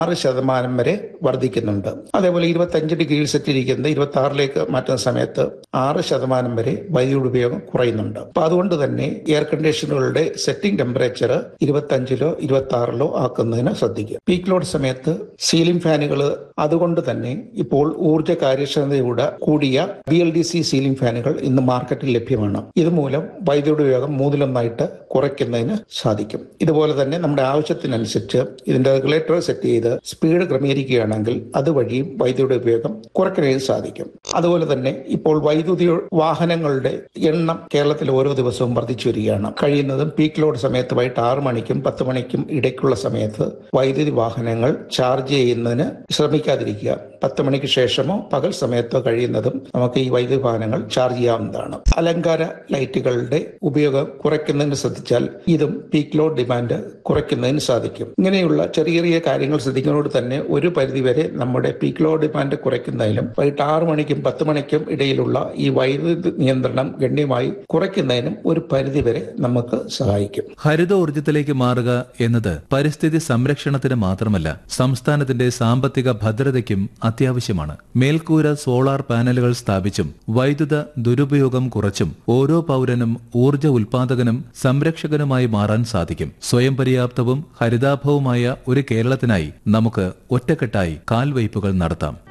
ആറ് ശതമാനം വരെ വർദ്ധിക്കുന്നുണ്ട് അതേപോലെ ഇരുപത്തഞ്ച് ഡിഗ്രിയിൽ സെറ്റ് ഇരിക്കുന്നത് ഇരുപത്തി ആറിലേക്ക് മാറ്റുന്ന സമയത്ത് ആറ് ശതമാനം വരെ വൈദ്യുതി ഉപയോഗം കുറയുന്നുണ്ട് അപ്പൊ അതുകൊണ്ട് തന്നെ എയർ കണ്ടീഷണറുകളുടെ സെറ്റിംഗ് ടെമ്പറേച്ചർ ഇരുപത്തഞ്ചിലോ ഇരുപത്തി ആറിലോ ആക്കുന്നതിന് ശ്രദ്ധിക്കുക പീക്ക് ലോഡ് സമയത്ത് സീലിംഗ് ഫാനുകൾ അതുകൊണ്ട് തന്നെ ഇപ്പോൾ ഊർജ്ജ കാര്യക്ഷമതയുടെ കൂടിയ B L D C ceiling ഫാനുകൾ ഇന്ന് മാർക്കറ്റിൽ ലഭ്യമാണ് ഇതുമൂലം വൈദ്യുതി ഉപയോഗം മൂന്നിലൊന്നായിട്ട് കുറയ്ക്കുന്നതിന് സാധിക്കും ഇതുപോലെ തന്നെ നമ്മുടെ ആവശ്യത്തിനനുസരിച്ച് ഇതിന്റെ റെഗുലേറ്റർ സെറ്റ് ചെയ്ത് സ്പീഡ് ക്രമീകരിക്കുകയാണെങ്കിൽ അതുവഴിയും വൈദ്യുതി ഉപയോഗം കുറയ്ക്കുന്നതിന് സാധിക്കും അതുപോലെ തന്നെ ഇപ്പോൾ വൈദ്യുതി വാഹനങ്ങളുടെ എണ്ണം കേരളത്തിൽ ഓരോ ദിവസവും വർദ്ധിച്ചു വരികയാണ് കഴിയുന്നതും പീക്ക് ലോഡ് സമയത്ത് വൈകിട്ട് ആറ് മണിക്കും പത്ത് മണിക്കും ഇടയ്ക്കുള്ള സമയത്ത് വൈദ്യുതി വാഹനങ്ങൾ ചാർജ് ചെയ്യുന്നതിന് ശ്രമിക്കാതിരിക്കുക പത്ത് മണിക്ക് ശേഷമോ പകൽ സമയത്തോ കഴിയുന്നതും നമുക്ക് ഈ വൈദ്യുതി വാഹനങ്ങൾ ചാർജ് ചെയ്യാവുന്നതാണ് അലങ്കാര ലൈറ്റുകളുടെ ഉപയോഗം കുറയ്ക്കുന്നതിന് ശ്രദ്ധിച്ചാൽ ഇതും പീക്ക് ലോഡ് ഡിമാൻഡ് കുറയ്ക്കുന്നതിന് സാധിക്കും ഇങ്ങനെയുള്ള ചെറിയ ചെറിയ കാര്യങ്ങൾ ശ്രദ്ധിക്കുന്നതോട് തന്നെ ഒരു പരിധിവരെ നമ്മുടെ പീക്ക് ലോഡ് ഡിമാൻഡ് കുറയ്ക്കുന്നതിലും വൈകിട്ട് ആറ് മണിക്കും പത്ത് മണിക്കും ഇടയിലുള്ള ഈ വൈദ്യുതി നിയന്ത്രണം ഗണ്യമായി കുറയ്ക്കുന്നതിനും ഒരു പരിധിവരെ നമുക്ക് സഹായിക്കും ഹരിത ഊർജ്ജത്തിലേക്ക് മാറുക എന്നത് പരിസ്ഥിതി സംരക്ഷണത്തിന് മാത്രമല്ല സംസ്ഥാനത്തിന്റെ സാമ്പത്തിക ഭദ്രതയ്ക്കും അത്യാവശ്യമാണ് മേൽക്കൂര സോളാർ പാനലുകൾ സ്ഥാപിച്ചും വൈദ്യുത ദുരുപയോഗം കുറച്ചും ഓരോ പൗരനും ഊർജ്ജ ഉൽപാദകനും സംരക്ഷകനുമായി മാറാൻ സാധിക്കും സ്വയം പര്യാപ്തവും ഹരിതാഭവുമായ ഒരു കേരളത്തിനായി നമുക്ക് ഒറ്റക്കെട്ടായി കാൽവയ്പുകൾ നടത്താം